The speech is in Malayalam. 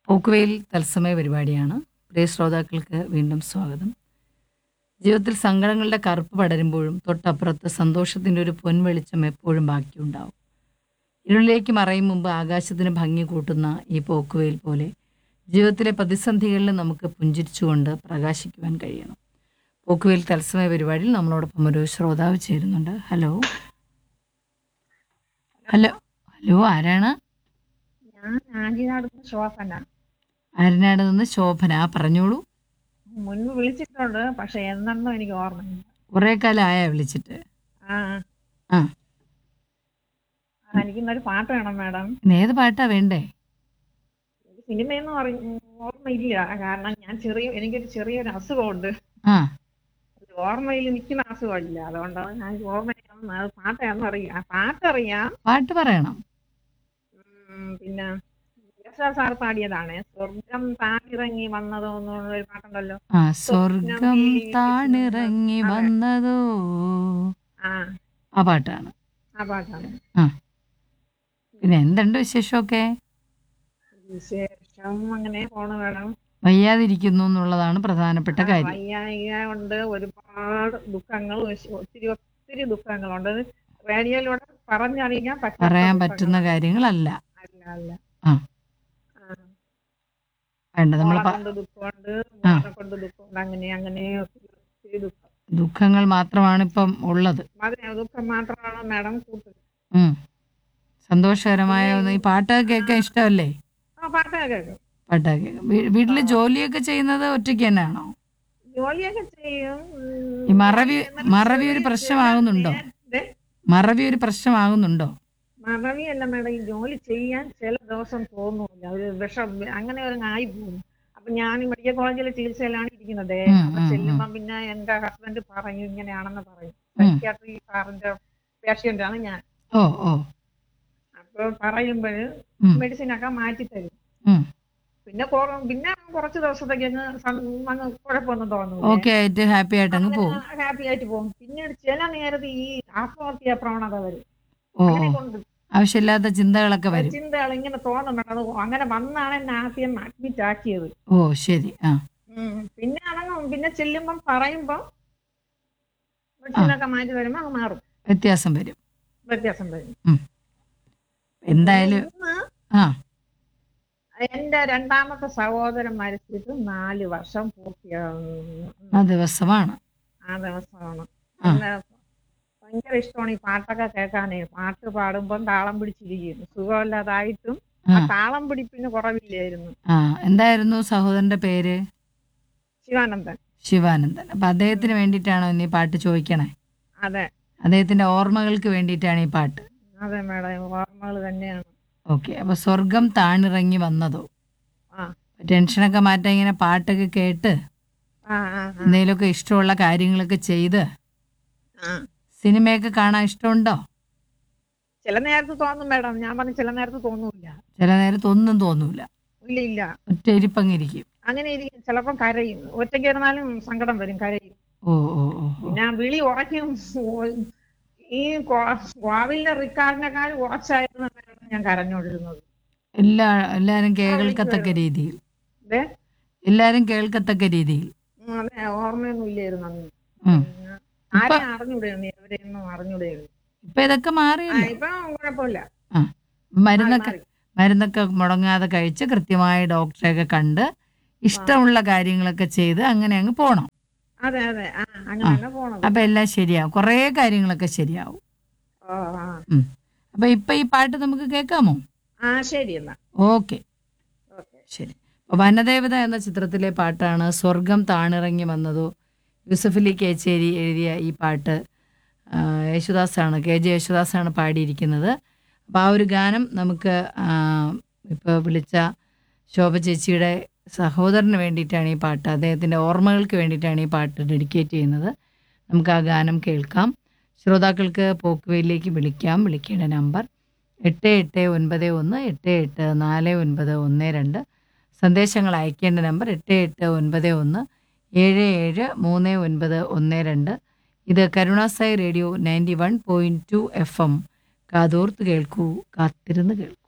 പോക്കുവെയിൽ തത്സമയ പരിപാടിയാണ് പ്രിയ ശ്രോതാക്കൾക്ക് വീണ്ടും സ്വാഗതം ജീവിതത്തിൽ സങ്കടങ്ങളുടെ കറുപ്പ് പടരുമ്പോഴും തൊട്ടപ്പുറത്ത് സന്തോഷത്തിൻ്റെ ഒരു പൊൻവെളിച്ചം എപ്പോഴും ബാക്കിയുണ്ടാവും ഇരുളിലേക്ക് മറയും മുമ്പ് ആകാശത്തിന് ഭംഗി കൂട്ടുന്ന ഈ പോക്കുവെയിൽ പോലെ ജീവിതത്തിലെ പ്രതിസന്ധികളിൽ നമുക്ക് പുഞ്ചിരിച്ചുകൊണ്ട് പ്രകാശിക്കുവാൻ കഴിയണം പോക്കുവെയിൽ തത്സമയ പരിപാടിയിൽ നമ്മളോടൊപ്പം ഒരു ശ്രോതാവ് ചേരുന്നുണ്ട് ഹലോ ഹലോ ഹലോ ആരാണ് ഞാൻ ആജിനാട് ശോഭന ആരനാട് നിന്ന് ശോഭന ആ പറഞ്ഞോളൂ മുൻപ് വിളിച്ചിട്ടുണ്ട് പക്ഷെ എന്നെന്നും എനിക്ക് ഓർമ്മയില്ല കുറേ കാലമായ വിളിച്ചിട്ട് ആ ആ ആ, എനിക്കിന്നൊരു പാട്ട് വേണം മാഡം ഇന്ന് ഏത് പാട്ടാ വേണ്ടേ എനിക്ക് സിനിമയൊന്നും അറി ഓർമ്മയില്ല കാരണം ഞാൻ ചെറിയ എനിക്കൊരു ചെറിയൊരു അസുഖമുണ്ട് ആ അത് ഓർമ്മയിൽ നിൽക്കുന്ന അസുഖമില്ല അതുകൊണ്ടാണ് ഞാൻ ഓർമ്മയില്ല അത് പാട്ടാണെന്ന് അറിയാം ആ പാട്ടറിയാം പാട്ട് പറയണം ഉം, പിന്നെ യേശുദാസ് സാർ പാടിയതാണ് സ്വർഗം താണിറങ്ങി വന്നതോ എന്നുള്ളൊരു പാട്ടുണ്ടല്ലോ ആ സ്വർഗം താണിറങ്ങി വന്നതോ ആ ആ പാട്ടാണ് ആ പാട്ടാണ് ആ പിന്നെ എന്തുണ്ട് വിശേഷമൊക്കെ വിശേഷം അങ്ങനെ പോണു മാഡം വയ്യാതിരിക്കുന്നു എന്നുള്ളതാണ് പ്രധാനപ്പെട്ട കാര്യം വയ്യായിക കൊണ്ട് ഒരുപാട് ദുഃഖങ്ങൾ ഒത്തിരി ഒത്തിരി ദുഃഖങ്ങളുണ്ട് അത് റേഡിയോയിലൂടെ പറഞ്ഞറിയിക്കാൻ പറ്റാത്ത പറയാൻ ദുഃഖങ്ങൾ. പറ്റുന്ന കാര്യങ്ങളല്ല അല്ല അല്ല ആ. ആ. വേണ്ട നമ്മൾ മോളെ കൊണ്ട് ദുഃഖമുണ്ട് ആ. മോനെ കൊണ്ട് ദുഃഖമുണ്ട് അങ്ങനെ അങ്ങനെ ഒത്തിരി ഒത്തിരി ദുഃഖം ദുഃഖങ്ങൾ മാത്രമാണ് ഇപ്പം ഉള്ളത് അതിന് ദുഃഖം മാത്രമാണ് മാഡം കൂട്ടുന്നത് ഉം. സന്തോഷകരമായ ഒന്ന് ഈ പാട്ടൊക്കെ കേൾക്കാൻ ഇഷ്ടമല്ലേ ആ പാട്ടൊക്കെ കേൾക്കും പാട്ടൊക്കെ കേൾക്കാൻ. വീ- വീട്ടില് ജോലിയൊക്കെ ചെയ്യുന്നത് ഒറ്റയ്ക്ക് തന്നെയാണോ ജോലിയൊക്കെ ചെയ്യും ഉം. ഈ മറവി എന്നാലും മറവി ഒരു ചെറിയ പ്രശ്നമാകുന്നുണ്ടോ ചില- ദേ, മറവി ഒരു പ്രശ്നമാകുന്നുണ്ടോ മറവിയല്ല മേഡം ഈ ജോലി ചെയ്യാൻ ചില ദിവസം തോന്നൂല ഒരു വിഷം അങ്ങനെ ഒരു ആയി പോകുന്നു അപ്പൊ ഞാൻ മെഡിക്കൽ കോളേജിലെ ചികിത്സയിലാണ് ഇരിക്കുന്നത് ഉം, അപ്പൊ ഉം, ചെല്ലുമ്പോ പിന്നെ എന്റെ ഹസ്ബൻഡ് പറയും ഇങ്ങനെയാണെന്ന് പറയും ഉം. സൈക്യാട്രി സാറിന്റെ പേഷ്യന്റ് ആണ് ഞാൻ ഓ ഓ അപ്പൊ പറയുമ്പോൾ ഉം, മെഡിസിൻ ഒക്കെ മാറ്റി തരും ഉം. പിന്നെ കൊറ- പിന്നെ കുറച്ച് ദിവസത്തേക്ക് അങ്ങ് സം- അങ്ങ് കുഴപ്പമൊന്നും തോന്നുന്നു ഓക്കെ ആയിട്ട് ഹാപ്പി ആയിട്ട് അങ്ങ് പോകും ഹാപ്പി ആയിട്ട് പോകും പിന്നീട് ചില നേരത്ത് ഈ ആത്മഹത്യാ പ്രവണത വരും ഓ അങ്ങനെ ഓ കൊണ്ട് ആവശ്യമില്ലാത്ത ചിന്തകളൊക്കെ വരും ചിന്തകൾ ഇങ്ങനെ തോന്നുന്നുണ്ട് അത് അങ്ങനെ വന്നാണ് എന്നെ ആദ്യം അഡ്മിറ്റ് ആക്കിയത് ഓ ശരി ആ ഉം. പിന്നെ അടങ്ങും പിന്നെ ചെല്ലുമ്പം പറയുമ്പം മെഡിസിനൊക്കെ മാറ്റി വരുമ്പോ അങ്ങ് മാറും വ്യത്യാസം വരും വ്യത്യാസം വരും എന്തായാലും ഇന്ന് ആ എന്റെ രണ്ടാമത്തെ സഹോദരൻ മരിച്ചിട്ട് നാല് വർഷം പൂർത്തിയാകുന്നു ആ ദിവസമാണ് ആ ദിവസമാണ് ആ. എന്നെ ഭയങ്കര ഇഷ്ടമാണ് ഈ പാട്ടൊക്കെ കേൾക്കാനേ പാട്ട് പാടുമ്പം താളം പിടിച്ചിരിക്കും സുഖമില്ലാതായിട്ടും ആ ആ താളം പിടിപ്പിന് കുറവില്ലായിരുന്നു ആ എന്തായിരുന്നു സഹോദരന്റെ പേര് ശിവാനന്ദൻ ശിവാനന്ദൻ അപ്പൊ അദ്ദേഹത്തിന് വേണ്ടിയിട്ടാണോ ഇന്ന് ഈ പാട്ട് ചോദിക്കണേ അതെ അദ്ദേഹത്തിന്റെ ഓർമ്മകൾക്ക് വേണ്ടിയിട്ടാണ് ഈ പാട്ട് അതെ മേഡം ഓർമ്മകൾ തന്നെയാണ് ഓക്കെ അപ്പൊ സ്വർഗം താണിറങ്ങി വന്നതോ ആ ടെൻഷനൊക്കെ മാറ്റാൻ ഇങ്ങനെ പാട്ടൊക്കെ കേട്ട് ആ ആ ആ, എന്തെങ്കിലുമൊക്കെ ഇഷ്ടമുള്ള കാര്യങ്ങളൊക്കെ ചെയ്ത് ആ സിനിമയൊക്കെ കാണാൻ ഇഷ്ടമുണ്ടോ ചില നേരത്ത് തോന്നും മേഡം ഞാൻ പറഞ്ഞു ചില നേരത്ത് തോന്നൂല ചില നേരത്ത് ഒന്നും തോന്നൂല ഇല്ല ഇല്ല ഒറ്റ ഇരിപ്പങ്ങിരിക്കും അങ്ങനെ ഇരിക്കും ചിലപ്പം കരയും ഒറ്റയ്ക്ക് ഇരുന്നാലും സങ്കടം വരും കരയും ഓ ഓ ഓ ഓ. പിന്നെ വിളി ഉറക്കും ഈ വാവിലിന്റെ റിക്കാർഡിനെക്കാൾ ഉറച്ചായിരുന്നു മേഡം ഞാൻ കരഞ്ഞോണ്ടിരുന്നത് എല്ലാ എല്ലാരും കേൾക്കത്തക്ക രീതിയിൽ അതെ എല്ലാരും കേൾക്കത്തക്ക രീതിയിൽ ഉം, അതെ ഓർമ്മയൊന്നും ഇല്ലായിരുന്നു അന്ന് ഉം. ആരെയും അറിഞ്ഞൂടായിരുന്നു എവരെയൊന്നും അറിഞ്ഞൂടായിരുന്നു ഇപ്പൊ ഇതൊക്കെ ആ മാറിയല്ലോ ഇപ്പൊ കുഴപ്പമില്ല ആ മരുന്നൊക്കെ മാറി. മരുന്നൊക്കെ മുടങ്ങാതെ കഴിച്ച് കൃത്യമായ ഡോക്ടറെയൊക്കെ കണ്ട് ഇഷ്ടമുള്ള കാര്യങ്ങളൊക്കെ ചെയ്ത് അങ്ങനെ അങ്ങ് പോണം അതെ അതെ ആ അങ്ങനെ തന്നെ പോണത് അപ്പൊ എല്ലാം ശരിയാവും കുറേ കാര്യങ്ങളൊക്കെ ശരിയാവും ഓ ആ ഉം. അപ്പൊ ഇപ്പൊ ഈ പാട്ട് നമുക്ക് കേൾക്കാമോ ആ ശരി എന്നാ ഓക്കെ ഓക്കെ ശരി അപ്പൊ വനദേവത എന്ന ചിത്രത്തിലെ പാട്ടാണ് സ്വർഗം താണിറങ്ങി വന്നതോ യൂസഫലി കേച്ചേരി എഴുതിയ ഈ പാട്ട് ആ, യേശുദാസാണ് കെ ജെ യേശുദാസാണ് പാടിയിരിക്കുന്നത് അപ്പോൾ ആ ഒരു ഗാനം നമുക്ക് ഇപ്പോൾ വിളിച്ച ശോഭ ചേച്ചിയുടെ സഹോദരന് വേണ്ടിയിട്ടാണ് ഈ പാട്ട് അദ്ദേഹത്തിൻ്റെ ഓർമ്മകൾക്ക് വേണ്ടിയിട്ടാണ് ഈ പാട്ട് ഡെഡിക്കേറ്റ് ചെയ്യുന്നത് നമുക്ക് ആ ഗാനം കേൾക്കാം ശ്രോതാക്കൾക്ക് പോക്കുവയിലേക്ക് വിളിക്കാം വിളിക്കേണ്ട നമ്പർ എട്ട് എട്ട് ഒൻപത് ഒന്ന് എട്ട് എട്ട് നാല് ഒൻപത് ഒന്ന് രണ്ട് സന്ദേശങ്ങൾ അയക്കേണ്ട നമ്പർ എട്ട് എട്ട് ഒൻപത് ഒന്ന് ഏഴ് ഏഴ് മൂന്ന് ഒൻപത് ഒന്ന് രണ്ട് ഇത് Karunasai radio ninety one point two F M കാതോർത്ത് കേൾക്കൂ കാത്തിരുന്ന് കേൾക്കൂ